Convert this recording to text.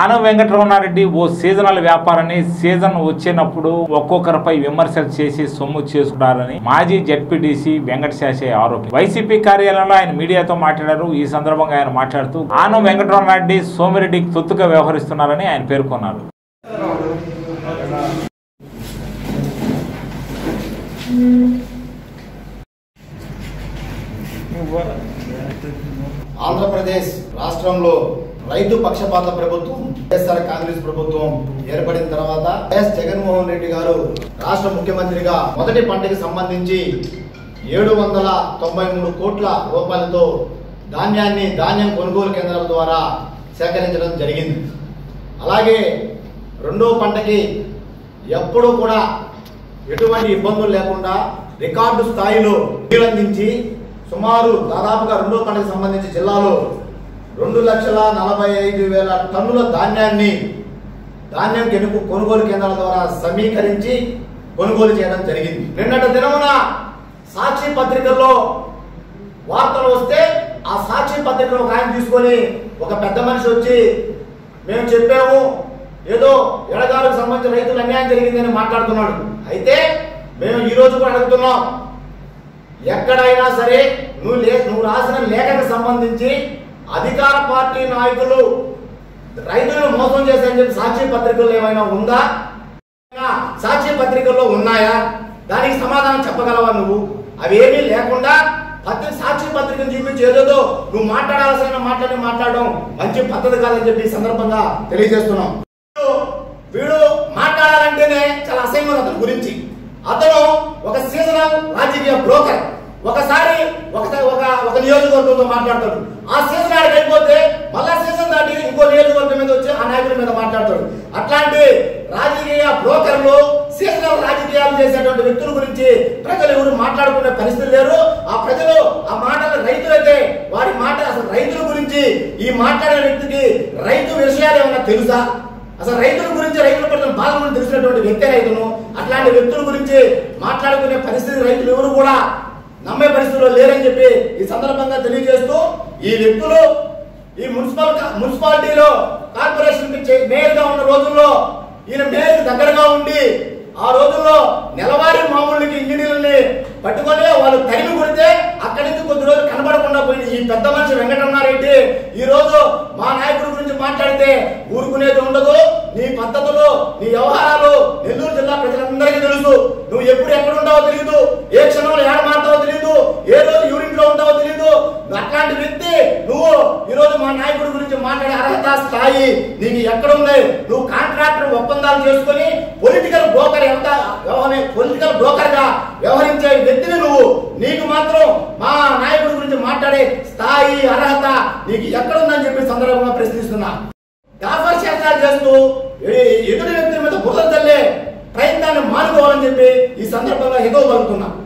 ఆనం వెంకటరమణారెడ్డి ఓ సీజనల్ వ్యాపారాన్ని సీజన్ వచ్చినప్పుడు ఒక్కొక్కరిపై విమర్శలు చేసి సొమ్ము చేసుకుంటారని మాజీ జడ్పీటీసీ వెంకట శాషయ్య ఆరోపి వైసీపీ కార్యాలయంలో ఆయన మీడియాతో మాట్లాడారు ఈ సందర్భంగా ఆయన మాట్లాడుతూ ఆనం వెంకటరమణారెడ్డి సోమిరెడ్డికి తొత్తుగా వ్యవహరిస్తున్నారని ఆయన పేర్కొన్నారు ఆంధ్రప్రదేశ్ రాష్ట్రంలో రైతు పక్షపాత ప్రభుత్వం వైఎస్ఆర్ కాంగ్రెస్ ప్రభుత్వం ఏర్పడిన తర్వాత వైఎస్ జగన్మోహన్ రెడ్డి గారు రాష్ట్ర ముఖ్యమంత్రిగా మొదటి పంటకి సంబంధించి ఏడు వందల తొంభై మూడు కోట్ల రూపాయలతో ధాన్యాన్ని ధాన్యం కొనుగోలు కేంద్రాల ద్వారా సేకరించడం జరిగింది అలాగే రెండో పంటకి ఎప్పుడూ కూడా ఎటువంటి ఇబ్బందులు లేకుండా రికార్డు స్థాయిలో నీరు అందించి సుమారు దాదాపుగా రెండో పంటకు సంబంధించి జిల్లాలో రెండు లక్షల నలభై ఐదు వేల టన్నుల ధాన్యాన్ని ధాన్యం కెనుకు కొనుగోలు కేంద్రాల ద్వారా సమీకరించి కొనుగోలు చేయడం జరిగింది నిన్నటి దినమున సాక్షి పత్రికల్లో వార్తలు వస్తే ఆ సాక్షి పత్రికను ఒక ఆయన తీసుకొని ఒక పెద్ద మనిషి వచ్చి మేము చెప్పాము ఏదో ఎడగాలకు సంబంధించిన రైతులు అన్యాయం జరిగిందని మాట్లాడుతున్నాడు అయితే మేము ఈ రోజు కూడా అడుగుతున్నాం ఎక్కడైనా సరే నువ్వు లే నువ్వు రాసిన లేఖకు సంబంధించి అధికార పార్టీ నాయకులు రైతులను మోసం చేశారని చెప్పి సాక్షి పత్రికల్లో ఏమైనా ఉందా సాక్షి పత్రికల్లో ఉన్నాయా దానికి సమాధానం చెప్పగలవా నువ్వు అవి ఏమీ లేకుండా పత్రిక సాక్షి పత్రికను చూపించి ఏదేదో నువ్వు మాట్లాడాల్సిన మాటని మాట్లాడడం మంచి పద్ధతి కాదని చెప్పి ఈ సందర్భంగా తెలియజేస్తున్నాం వీడు- వీడు మాట్లాడాలంటేనే చాలా అసహ్యం అతని గురించి అతను ఒక సీజనల్ రాజకీయ బ్రోకర్ ఒకసారి ఒక ఒక ఒక నియోజకవర్గంతో మాట్లాడతాడు ఆ సీజన్ ఆడికి అయిపోతే మళ్ళా సీజన్ దాటి ఇంకో నియోజకవర్గం మీద వచ్చి ఆ నాయకుడి మీద మాట్లాడతాడు అట్లాంటి రాజకీయ బ్రోకర్లు సీజనల్ రాజకీయాలు చేసేటువంటి వ్యక్తుల గురించి ప్రజలు ఎవరు మాట్లాడుకునే పరిస్థితి లేరు ఆ ప్రజలు ఆ మాటలు రైతులైతే వారి మాట అసలు రైతుల గురించి ఈ మాట్లాడే వ్యక్తికి రైతు విషయాలు ఏమైనా తెలుసా అసలు రైతుల గురించి రైతుల పట్ల బాధ గురించి తెలిసినటువంటి వ్యక్తి రైతును అట్లాంటి వ్యక్తుల గురించి మాట్లాడుకునే పరిస్థితి రైతులు ఎవరు కూడా నమ్మే పరిస్థితిలో లేరని చెప్పి ఈ సందర్భంగా తెలియజేస్తూ ఈ వ్యక్తులు ఈ మున్సిపల్ కా- మున్సిపాలిటీలో కార్పొరేషన్ మేయర్ గా ఉన్న రోజుల్లో ఈయన మేయర్ దగ్గరగా ఉండి ఆ రోజుల్లో నెలవారీ మామూలుకి ఇంజనీర్లని పట్టుకొని వాళ్ళు తరిమి కొడితే అక్కడి నుంచి కొద్ది రోజులు కనబడకుండా పోయింది ఈ పెద్ద మనిషి వెంకటరమణారెడ్డి ఈ రోజు మా నాయకుడి గురించి మాట్లాడితే ఊరుకునేది ఉండదు నీ పద్ధతులు నీ వ్యవహారాలు నెల్లూరు జిల్లా ప్రజలందరికీ తెలుసు నువ్వు ఎప్పుడు ఎక్కడ ఉంటావో తెలియదు ఏ క్షణంలో ఏడ మారుతావో తెలియదు ఏ రోజు యూనిట్ లో ఉంటావో తెలియదు అట్లాంటి వ్యక్తి నువ్వు ఈ రోజు మా నాయకుడి గురించి మాట్లాడే అర్హత స్థాయి నీకు ఎక్కడ ఉంది నువ్వు కాంట్రాక్టర్ ఒప్పందాలు చేసుకొని పొలిటికల్ బ్రోకర్ ఎంత వ్యవహరి పొలిటికల్ బ్రోకర్ గా వ్యవహరించే వ్యక్తిని నువ్వు నీకు మాత్రం మా నాయకుడి గురించి మాట్లాడే స్థాయి అర్హత నీకు ఎక్కడ ఉందని చెప్పి సందర్భంగా ప్రశ్నిస్తున్నా దాఫర్ శాస్త్రాలు చేస్తూ ఎ- ఎదుటి వ్యక్తి మీద బురద తల్లే ప్రయత్నాన్ని మానుకోవాలని చెప్పి ఈ సందర్భంగా ఎగవగలుగుతున్నా